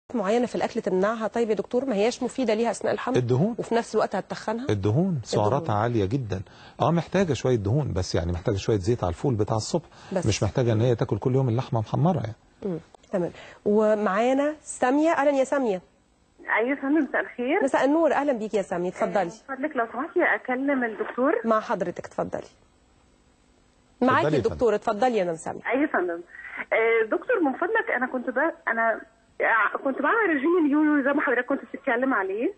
معينه في الاكل تمنعها طيب يا دكتور ما هياش مفيده ليها اثناء الحمل الدهون وفي نفس الوقت هتتخنها الدهون سعراتها عاليه جدا اه محتاجه شويه دهون بس يعني محتاجه شويه زيت على الفول بتاع الصبح بس. مش محتاجه ان هي تاكل كل يوم اللحمه محمره يعني مم. تمام ومعانا ساميه اهلا يا ساميه ايوه يا فندم مساء الخير مساء النور اهلا بيك يا ساميه اتفضلي فضلك لو سمحتي اكلم الدكتور مع حضرتك اتفضلي معاكي اتفضلي يا الدكتور اتفضلي يا مدام ساميه ايوه يا فندم آه، دكتور من فضلك انا كنت بقى انا ع- كنت بعمل رجيم اليويو زي ما حضرتك كنت بتتكلم عليه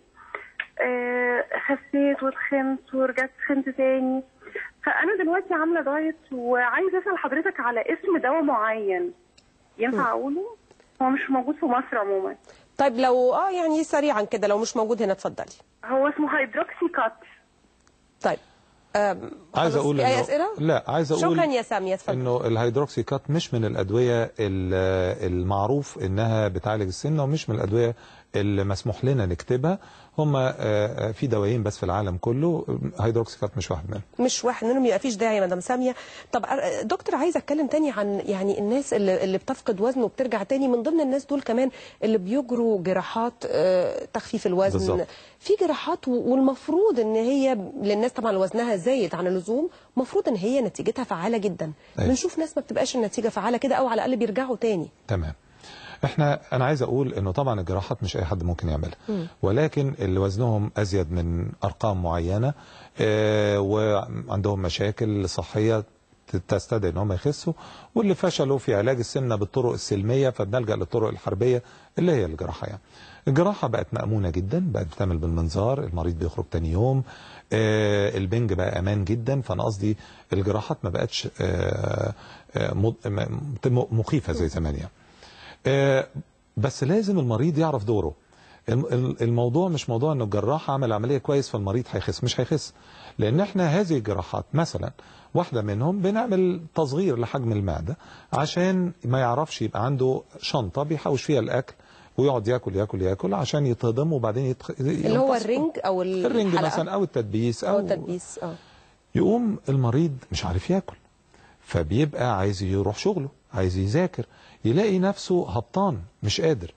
آه، خسيت وتخنت ورجعت تخنت تاني فانا دلوقتي عامله دايت وعايزه اسال حضرتك على اسم دواء معين ينفع اقوله هو مش موجود في مصر عموما طيب لو اه يعني سريعا كده لو مش موجود هنا اتفضلي هو اسمه هيدروكسي كات طيب آم، عايز خلاص، اقول في اي إنه- اسئله لا عايز اقول شكرا يا ساميه اتفضلي انه الهيدروكسي كات مش من الادويه ال- المعروف انها بتعالج السمنه ومش من الادويه اللي مسموح لنا نكتبها هم في دوايين بس في العالم كله هيدروكسي كات مش واحد منهم مش واحد منهم يبقى فيش داعي يا مدام ساميه طب أر- دكتور عايزه اتكلم تاني عن يعني الناس اللي, اللي بتفقد وزن وبترجع تاني من ضمن الناس دول كمان اللي بيجروا جراحات آه، تخفيف الوزن بالظبط. في جراحات و- والمفروض ان هي للناس طبعا اللي وزنها زايد عن اللزوم المفروض ان هي نتيجتها فعاله جدا أيوة. بنشوف ناس ما بتبقاش النتيجه فعاله كده او على الاقل بيرجعوا تاني تمام احنا انا عايز اقول انه طبعا الجراحات مش اي حد ممكن يعملها ولكن اللي وزنهم ازيد من ارقام معينه آه وعندهم مشاكل صحيه ت- تستدعي ان هم يخسوا واللي فشلوا في علاج السمنه بالطرق السلميه فبنلجا للطرق الحربيه اللي هي الجراحه يعني. الجراحه بقت مامونه جدا بقت بتعمل بالمنظار المريض بيخرج تاني يوم آه البنج بقى امان جدا فانا قصدي الجراحات ما بقتش آه آه مض- م- مخيفه زي زمان يعني. آه، بس لازم المريض يعرف دوره الم- ال- الموضوع مش موضوع انه الجراح عمل عمليه كويس فالمريض هيخس مش هيخس لان احنا هذه الجراحات مثلا واحده منهم بنعمل تصغير لحجم المعده عشان ما يعرفش يبقى عنده شنطه بيحوش فيها الاكل ويقعد ياكل ياكل ياكل عشان يتهضم وبعدين يتخ... اللي هو الرنج او الرنج الحلقة مثلا او التدبيس او او التدبيس اه يقوم المريض مش عارف ياكل فبيبقى عايز يروح شغله عايز يذاكر يلاقي نفسه هبطان مش قادر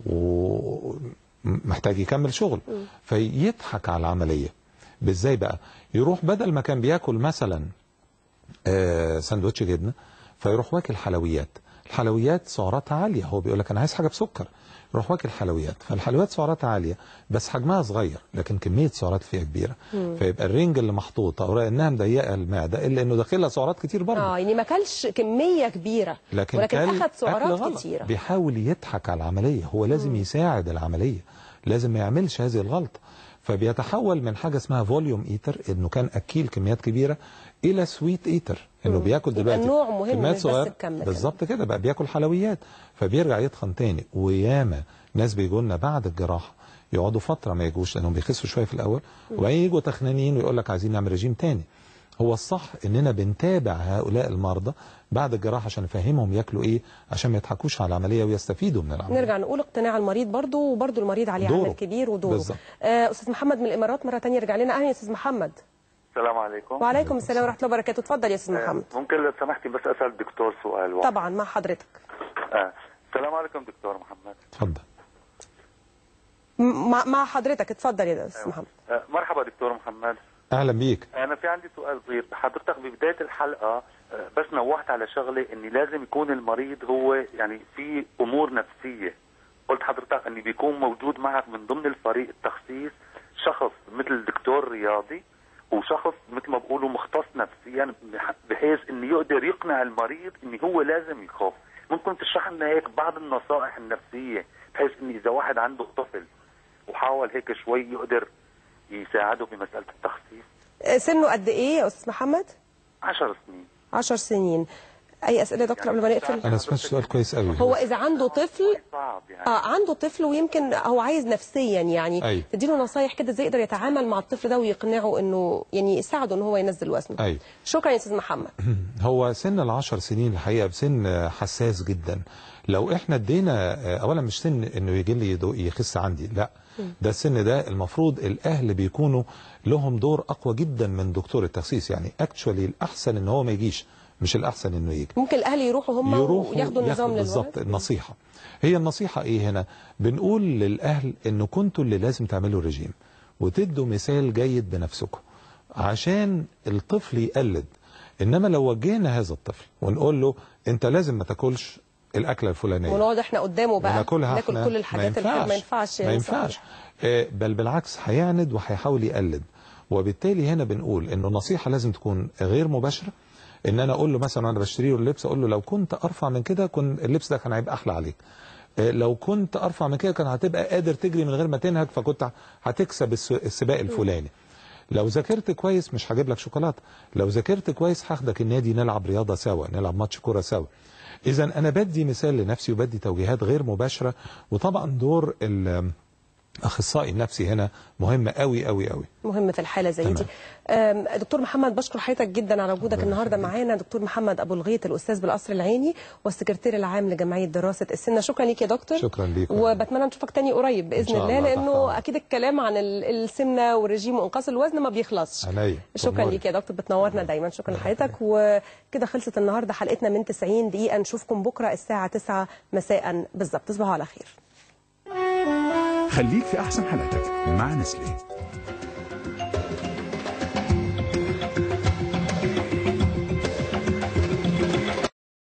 ومحتاج يكمل شغل فيضحك على العملية بازاي بقى يروح بدل ما كان بياكل مثلا آه، سندوتش جبنه فيروح واكل حلويات الحلويات سعراتها عاليه هو بيقول لك انا عايز حاجه بسكر يروح واكل حلويات فالحلويات سعراتها عاليه بس حجمها صغير لكن كميه سعرات فيها كبيره فيبقى الرنج اللي محطوط او انها مضيقه المعده الا انه داخلها سعرات كتير برضه اه يعني ما كلش كميه كبيره لكن, ولكن كل اخذ أكل سعرات غلط. كتيره بيحاول يضحك على العملية هو لازم يساعد العملية لازم ما يعملش هذه الغلطة فبيتحول من حاجة اسمها فوليوم ايتر انه كان اكيل كميات كبيرة الى سويت ايتر انه بياكل يبقى دلوقتي النوع مهم كميات مش بس صغيرة. الكم كمان. بالظبط كده بقى بياكل حلويات فبيرجع يتخن تاني وياما ناس بيجوا لنا بعد الجراحة يقعدوا فترة ما يجوش لانهم بيخسوا شوية في الاول وبعدين يجوا تخنانين ويقول لك عايزين نعمل رجيم تاني هو الصح اننا بنتابع هؤلاء المرضى بعد الجراحه عشان نفهمهم ياكلوا ايه عشان ما يضحكوش على العمليه ويستفيدوا من العمليه نرجع نقول اقتناع المريض برضو وبرضو المريض عليه دوره. عامل كبير ودوره بالظبط. آه استاذ محمد من الامارات مره تانية يرجع لنا اهلا يا استاذ محمد السلام عليكم وعليكم السلام ورحمه الله وبركاته اتفضل يا استاذ آه، محمد ممكن لو سمحتي بس اسال الدكتور سؤال واحد طبعا مع حضرتك آه. السلام عليكم دكتور محمد اتفضل م- مع مع حضرتك اتفضل يا استاذ محمد آه. مرحبا دكتور محمد اهلا بيك انا في عندي سؤال صغير حضرتك ببدايه الحلقه آه، بس نوهت على شغله اني لازم يكون المريض هو يعني في امور نفسيه قلت حضرتك اني بيكون موجود معك من ضمن الفريق التخصيص شخص مثل دكتور رياضي وشخص مثل ما بقولوا مختص نفسيا بح- بحيث انه يقدر يقنع المريض انه هو لازم يخاف ممكن تشرح لنا هيك بعض النصائح النفسيه بحيث انه اذا واحد عنده طفل وحاول هيك شوي يقدر يساعده بمساله التخصيص آه، سنه قد ايه يا استاذ محمد عشر سنين 10 سنين اي اسئله يا دكتور قبل ما نقفل انا سمعت سؤال كويس قوي هو اذا عنده طفل صعب يعني اه عنده طفل ويمكن هو عايز نفسيا يعني أيوة. تديله نصايح كده ازاي يقدر يتعامل مع الطفل ده ويقنعه انه يعني يساعده ان هو ينزل وزنه أيوة. شكرا يا استاذ محمد هو سن العشر سنين الحقيقه بسن حساس جدا لو احنا ادينا اولا مش سن انه يجي لي يدو- يخس عندي لا ده السن ده المفروض الاهل بيكونوا لهم دور اقوى جدا من دكتور التخسيس يعني اكشولي الاحسن ان هو ما يجيش مش الاحسن انه يجي ممكن الاهل يروحوا هم وياخدوا النظام بالظبط للولد النصيحه هي النصيحه ايه هنا بنقول للاهل انه كنتوا اللي لازم تعملوا رجيم وتدوا مثال جيد بنفسكم عشان الطفل يقلد انما لو وجهنا هذا الطفل ونقول له انت لازم ما تاكلش الاكله الفلانيه ونقعد احنا قدامه بقى وناكلها ناكل احنا كل الحاجات الحلوه ما ينفعش ما ينفعش آه، بل بالعكس هيعند وهيحاول يقلد وبالتالي هنا بنقول انه النصيحه لازم تكون غير مباشره ان انا اقول له مثلا وانا بشتري له اللبس اقول له لو كنت ارفع من كده كن اللبس ده كان هيبقى احلى عليك آه، لو كنت ارفع من كده كان هتبقى قادر تجري من غير ما تنهك فكنت هتكسب الس- السباق الفلاني لو ذاكرت كويس مش هجيب لك شوكولاته لو ذاكرت كويس هاخدك النادي نلعب رياضه سوا نلعب ماتش كوره سوا اذا انا بدي مثال لنفسي وبدي توجيهات غير مباشره وطبعا دور الاخصائي النفسي هنا مهم قوي قوي قوي مهم في الحاله زي تمام. دي أم، دكتور محمد بشكر حضرتك جدا على وجودك ربنا النهارده يخليك. معانا دكتور محمد ابو الغيط الاستاذ بالقصر العيني والسكرتير العام لجمعيه دراسه السنه شكرا ليك يا دكتور شكرا ليك وبتمنى نشوفك تاني قريب باذن شاء الله الله، تحت لانه أمرك. اكيد الكلام عن ال- السمنه والرجيم وانقاص الوزن ما بيخلصش عينيا شكرا أموري. ليك يا دكتور بتنورنا دايما شكرا لحضرتك وكده خلصت النهارده حلقتنا من 90 دقيقه نشوفكم بكره الساعه 9 مساء بالظبط تصبحوا على خير خليك في أحسن حالاتك مع نسلي